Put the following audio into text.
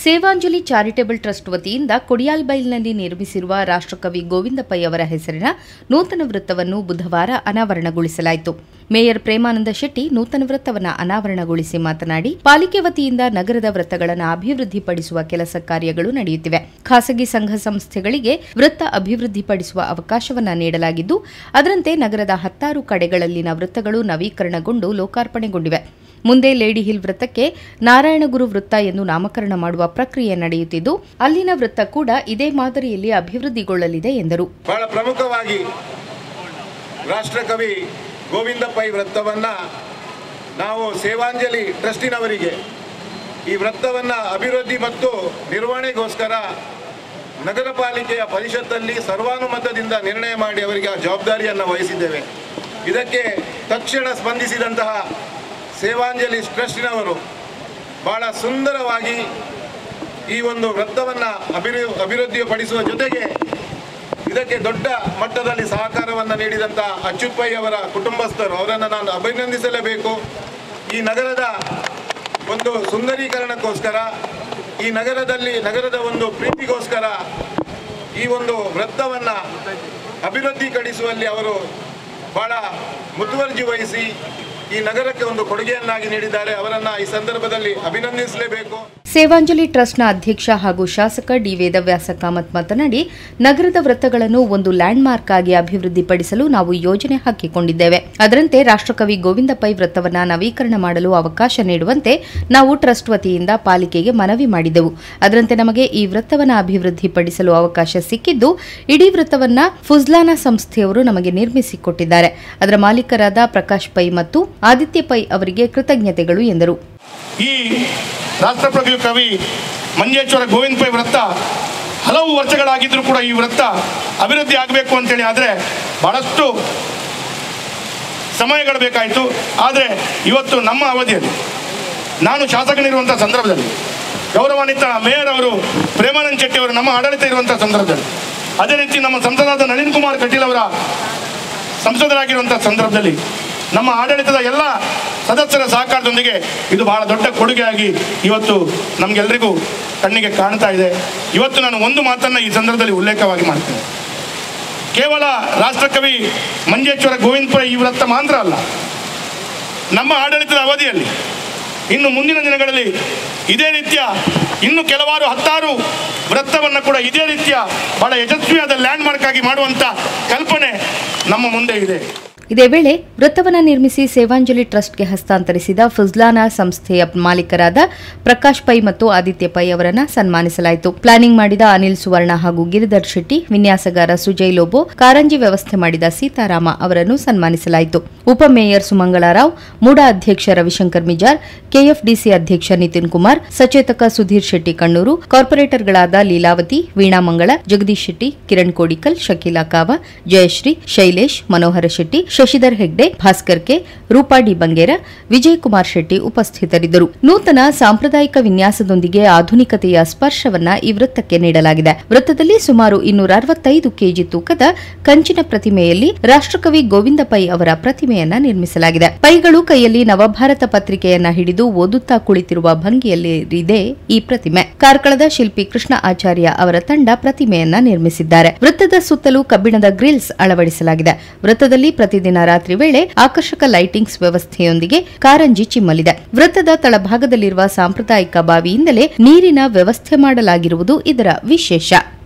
Sevanjali charitable trust ವತಿಯಿಂದ ಕೊಡಿಯಾಲ್ಬೈಲ್ನಲ್ಲಿ ನಿರ್ಮಿಸಿರುವ ರಾಷ್ಟ್ರಕವಿ ಗೋವಿಂದ ಪೈ ಅವರ ಹೆಸರಿನ ನೂತನ ವೃತ್ತವನ್ನು ಬುಧವಾರ ಅನಾವರಣಗೊಳಿಸಲಾಯಿತು ಮೇಯರ್ ಪ್ರೇಮಾನಂದ ಶೆಟ್ಟಿ ನೂತನ ವೃತ್ತವನ್ನು ಅನಾವರಣಗೊಳಿಸಿ ಮಾತನಾಡಿ ಪಾಲಿಕೆ ವತಿಯಿಂದ ನಗರದ ವೃತ್ತಗಳನ್ನು ಅಭಿವೃದ್ಧಿಪಡಿಸುವ ಕೆಲಸ ಕಾರ್ಯಗಳು ನಡೆಯುತ್ತಿವೆ ಖಾಸಗಿ ಸಂಘ ಸಂಸ್ಥೆಗಳಿಗೆ ವೃತ್ತ ಅಭಿವೃದ್ಧಿಪಡಿಸುವ ಅವಕಾಶವನ್ನ ನೀಡಲಾಗಿದ್ದು ಅದರಂತೆ ನಗರದ ಹತ್ತಾರು ಕಡೆಗಳಲ್ಲಿನ ವೃತ್ತಗಳು ನವೀಕರಣಗೊಂಡು ಲೋಕಾರ್ಪಣೆಗೊಂಡಿವೆ ಮುಂದೆ ಲೇಡಿ ಹಿಲ್ ವೃತ್ತಕ್ಕೆ ನಾರಾಯಣಗುರು ವೃತ್ತ ಎಂದು ನಾಮಕರಣ ಮಾಡುವ ಪ್ರಕ್ರಿಯೆ ನಡೆಯುತ್ತಿದ್ದು ಅಲ್ಲಿನ ವೃತ್ತ ಕೂಡ ಇದೇ ಮಾದರಿಯಲ್ಲಿ ಅಭಿವೃದ್ಧಿಗೊಳ್ಳಲಿದೆ ಎಂದರು ಬಹಳ ಪ್ರಮುಖವಾಗಿ ರಾಷ್ಟ್ರಕವಿ ಗೋವಿಂದ ಪೈ ವೃತ್ತವನ್ನು ನಾವು ಸೇವಾಂಜಲಿ ಟ್ರಸ್ಟಿನವರಿಗೆ ಈ ವೃತ್ತವನ್ನು ಅಭಿವೃದ್ಧಿ ಮತ್ತು ನಿರ್ವಹಣೆಗೋಸ್ಕರ ನಗರ ಪಾಲಿಕೆಯ ಪರಿಷತ್ತಲ್ಲಿ ಸರ್ವಾನುಮತದಿಂದ ನಿರ್ಣಯ ಮಾಡಿ ಅವರಿಗೆ ಆ ಜವಾಬ್ದಾರಿಯನ್ನು ವಹಿಸಿದ್ದೇವೆ ಇದಕ್ಕೆ ತಕ್ಷಣ ಸ್ಪಂದಿಸಿದಂತಹ ಸೇವಾಂಜಲಿ ಟ್ರಸ್ಟಿನವರು ಬಹಳ ಸುಂದರವಾಗಿ ಈ ಒಂದು ವೃತ್ತವನ್ನು ಅಭಿವೃ ಅಭಿವೃದ್ಧಿಪಡಿಸುವ ಜೊತೆಗೆ ಇದಕ್ಕೆ ದೊಡ್ಡ ಮಟ್ಟದಲ್ಲಿ ಸಹಕಾರವನ್ನು ನೀಡಿದಂಥ ಅಚ್ಯುತ್ ಪೈ ಅವರ ಕುಟುಂಬಸ್ಥರು ಅವರನ್ನು ನಾನು ಅಭಿನಂದಿಸಲೇಬೇಕು ಈ ನಗರದ ಒಂದು ಸುಂದರೀಕರಣಕ್ಕೋಸ್ಕರ ಈ ನಗರದಲ್ಲಿ ನಗರದ ಒಂದು ಪ್ರೀತಿಗೋಸ್ಕರ ಈ ಒಂದು ವೃತ್ತವನ್ನು ಅಭಿವೃದ್ಧೀಕರಿಸುವಲ್ಲಿ ಅವರು ಬಹಳ ಮುತುವರ್ಜಿ ವಹಿಸಿ ಈ ನಗರಕ್ಕೆ ಒಂದು ಕೊಡುಗೆಯನ್ನಾಗಿ ನೀಡಿದ್ದಾರೆ ಅವರನ್ನು ಈ ಸಂದರ್ಭದಲ್ಲಿ ಅಭಿನಂದಿಸಲೇಬೇಕು ಸೇವಾಂಜಲಿ ಟ್ರಸ್ಟ್ನ ಅಧ್ಯಕ್ಷ ಹಾಗೂ ಶಾಸಕ ಡಿ ವೇದವ್ಯಾಸ ಕಾಮತ್ ಮಾತನಾಡಿ ನಗರದ ವೃತ್ತಗಳನ್ನು ಒಂದು ಲ್ಯಾಂಡ್ ಮಾರ್ಕ್ ಆಗಿ ಅಭಿವೃದ್ಧಿಪಡಿಸಲು ನಾವು ಯೋಜನೆ ಹಾಕಿಕೊಂಡಿದ್ದೇವೆ ಅದರಂತೆ ರಾಷ್ಟ್ರಕವಿ ಗೋವಿಂದ ಪೈ ವೃತ್ತವನ್ನು ನವೀಕರಣ ಮಾಡಲು ಅವಕಾಶ ನೀಡುವಂತೆ ನಾವು ಟ್ರಸ್ಟ್ ವತಿಯಿಂದ ಪಾಲಿಕೆಗೆ ಮನವಿ ಮಾಡಿದೆವು ಅದರಂತೆ ನಮಗೆ ಈ ವೃತ್ತವನ್ನು ಅಭಿವೃದ್ಧಿಪಡಿಸಲು ಅವಕಾಶ ಸಿಕ್ಕಿದ್ದು ಇಡೀ ವೃತ್ತವನ್ನ ಫುಜ್ಲಾನಾ ಸಂಸ್ಥೆಯವರು ನಮಗೆ ನಿರ್ಮಿಸಿಕೊಟ್ಟಿದ್ದಾರೆ ಅದರ ಮಾಲೀಕರಾದ ಪ್ರಕಾಶ್ ಪೈ ಮತ್ತು ಆದಿತ್ಯ ಪೈ ಅವರಿಗೆ ಕೃತಜ್ಞತೆಗಳು ಎಂದರು ಈ ರಾಷ್ಟ್ರಪ್ರಭು ಕವಿ ಮಂಜೇಶ್ವರ ಗೋವಿಂದ ಪೈ ವೃತ್ತ ಹಲವು ವರ್ಷಗಳಾಗಿದ್ದರೂ ಕೂಡ ಈ ವೃತ್ತ ಅಭಿವೃದ್ಧಿ ಆಗಬೇಕು ಅಂತೇಳಿ ಆದರೆ ಬಹಳಷ್ಟು ಸಮಯಗಳು ಬೇಕಾಯಿತು ಆದರೆ ಇವತ್ತು ನಮ್ಮ ಅವಧಿಯಲ್ಲಿ ನಾನು ಶಾಸಕನಿರುವಂಥ ಸಂದರ್ಭದಲ್ಲಿ ಗೌರವಾನ್ವಿತ ಮೇಯರ್ ಅವರು ಪ್ರೇಮಾನಂದ್ ಶೆಟ್ಟಿ ಅವರು ನಮ್ಮ ಆಡಳಿತ ಇರುವಂಥ ಸಂದರ್ಭದಲ್ಲಿ ಅದೇ ರೀತಿ ನಮ್ಮ ಸಂಸದಾದ ನಳಿನ್ ಕುಮಾರ್ ಕಟೀಲ್ ಅವರ ಸಂಸದರಾಗಿರುವಂಥ ಸಂದರ್ಭದಲ್ಲಿ ನಮ್ಮ ಆಡಳಿತದ ಎಲ್ಲ ಸದಸ್ಯರ ಸಹಕಾರದೊಂದಿಗೆ ಇದು ಬಹಳ ದೊಡ್ಡ ಕೊಡುಗೆಯಾಗಿ ಇವತ್ತು ನಮಗೆಲ್ಲರಿಗೂ ಕಣ್ಣಿಗೆ ಕಾಣ್ತಾ ಇದೆ ಇವತ್ತು ನಾನು ಒಂದು ಮಾತನ್ನು ಈ ಸಂದರ್ಭದಲ್ಲಿ ಉಲ್ಲೇಖವಾಗಿ ಮಾಡ್ತೇನೆ ಕೇವಲ ರಾಷ್ಟ್ರಕವಿ ಮಂಜೇಶ್ವರ ಗೋವಿಂದ ಪೈ ಈ ವೃತ್ತ ಮಾತ್ರ ಅಲ್ಲ ನಮ್ಮ ಆಡಳಿತದ ಅವಧಿಯಲ್ಲಿ ಇನ್ನು ಮುಂದಿನ ದಿನಗಳಲ್ಲಿ ಇದೇ ರೀತಿಯ ಇನ್ನು ಕೆಲವಾರು ಹತ್ತಾರು ವೃತ್ತವನ್ನು ಕೂಡ ಇದೇ ರೀತಿಯ ಬಹಳ ಯಶಸ್ವಿಯಾದ ಲ್ಯಾಂಡ್ ಮಾರ್ಕ್ ಆಗಿ ಮಾಡುವಂಥ ಕಲ್ಪನೆ ನಮ್ಮ ಮುಂದೆ ಇದೆ ಇದೇ ವೇಳೆ ವೃತ್ತವನ್ನು ನಿರ್ಮಿಸಿ ಸೇವಾಂಜಲಿ ಟ್ರಸ್ಟ್ಗೆ ಹಸ್ತಾಂತರಿಸಿದ ಫುಜ್ಲಾನಾ ಸಂಸ್ಥೆಯ ಮಾಲೀಕರಾದ ಪ್ರಕಾಶ್ ಪೈ ಮತ್ತು ಆದಿತ್ಯ ಪೈ ಅವರನ್ನ ಸನ್ಮಾನಿಸಲಾಯಿತು ಪ್ಲಾನಿಂಗ್ ಮಾಡಿದ ಅನಿಲ್ ಸುವರ್ಣ ಹಾಗೂ ಗಿರಿಧರ್ ಶೆಟ್ಟಿ ವಿನ್ಯಾಸಗಾರ ಸುಜಯ್ ಲೋಬೋ ಕಾರಂಜಿ ವ್ಯವಸ್ಥೆ ಮಾಡಿದ ಸೀತಾರಾಮ ಅವರನ್ನು ಸನ್ಮಾನಿಸಲಾಯಿತು ಉಪಮೇಯರ್ ಸುಮಂಗಳಾ ರಾವ್ ಮೂಡಾ ಅಧ್ಯಕ್ಷ ರವಿಶಂಕರ್ ಮಿಜಾರ್ ಕೆಎಫ್ಡಿಸಿ ಅಧ್ಯಕ್ಷ ನಿತಿನ್ ಕುಮಾರ್ ಸಚೇತಕ ಸುಧೀರ್ ಶೆಟ್ಟಿ ಕಣ್ಣೂರು ಕಾರ್ಪೊರೇಟರ್ಗಳಾದ ಲೀಲಾವತಿ ವೀಣಾ ಮಂಗಳ ಜಗದೀಶ್ ಶೆಟ್ಟಿ ಕಿರಣ್ ಕೋಡಿಕಲ್ ಶಕೀಲಾ ಕಾವ ಜಯಶ್ರೀ ಶೈಲೇಶ್ ಮನೋಹರ ಶೆಟ್ಟಿ ಶಶಿಧರ್ ಹೆಗ್ಡೆ ಭಾಸ್ಕರ್ ಕೆ ರೂಪಾ ಡಿ ಬಂಗೇರ ವಿಜಯ್ ಕುಮಾರ್ ಶೆಟ್ಟಿ ಉಪಸ್ಥಿತರಿದ್ದರು ನೂತನ ಸಾಂಪ್ರದಾಯಿಕ ವಿನ್ಯಾಸದೊಂದಿಗೆ ಆಧುನಿಕತೆಯ ಸ್ಪರ್ಶವನ್ನ ಈ ವೃತ್ತಕ್ಕೆ ನೀಡಲಾಗಿದೆ ವೃತ್ತದಲ್ಲಿ ಸುಮಾರು ಇನ್ನೂರ ಅರವತ್ತೈದು ಕೆಜಿ ತೂಕದ ಕಂಚಿನ ಪ್ರತಿಮೆಯಲ್ಲಿ ರಾಷ್ಟ್ರಕವಿ ಗೋವಿಂದ ಪೈ ಅವರ ಪ್ರತಿಮೆಯನ್ನ ನಿರ್ಮಿಸಲಾಗಿದೆ ಪೈಗಳು ಕೈಯಲ್ಲಿ ನವಭಾರತ ಪತ್ರಿಕೆಯನ್ನ ಹಿಡಿದು ಓದುತ್ತಾ ಕುಳಿತಿರುವ ಭಂಗಿಯಲ್ಲಿ ಇದೆ ಈ ಪ್ರತಿಮೆ ಕಾರ್ಕಳದ ಶಿಲ್ಪಿ ಕೃಷ್ಣ ಆಚಾರ್ಯ ಅವರ ತಂಡ ಪ್ರತಿಮೆಯನ್ನ ನಿರ್ಮಿಸಿದ್ದಾರೆ ವೃತ್ತದ ಸುತ್ತಲೂ ಕಬ್ಬಿಣದ ಗ್ರಿಲ್ಸ್ ಅಳವಡಿಸಲಾಗಿದೆ ವೃತ್ತದಲ್ಲಿ ಪ್ರತಿದಿನ ರಾತ್ರಿ ವೇಳೆ ಆಕರ್ಷಕ ಲೈಟಿಂಗ್ಸ್ ವ್ಯವಸ್ಥೆಯೊಂದಿಗೆ ಕಾರಂಜಿ ಚಿಮ್ಮಲಿದೆ ವೃತ್ತದ ತಳಭಾಗದಲ್ಲಿರುವ ಸಾಂಪ್ರದಾಯಿಕ ಬಾವಿಯಿಂದಲೇ ನೀರಿನ ವ್ಯವಸ್ಥೆ ಮಾಡಲಾಗಿರುವುದು ಇದರ ವಿಶೇಷ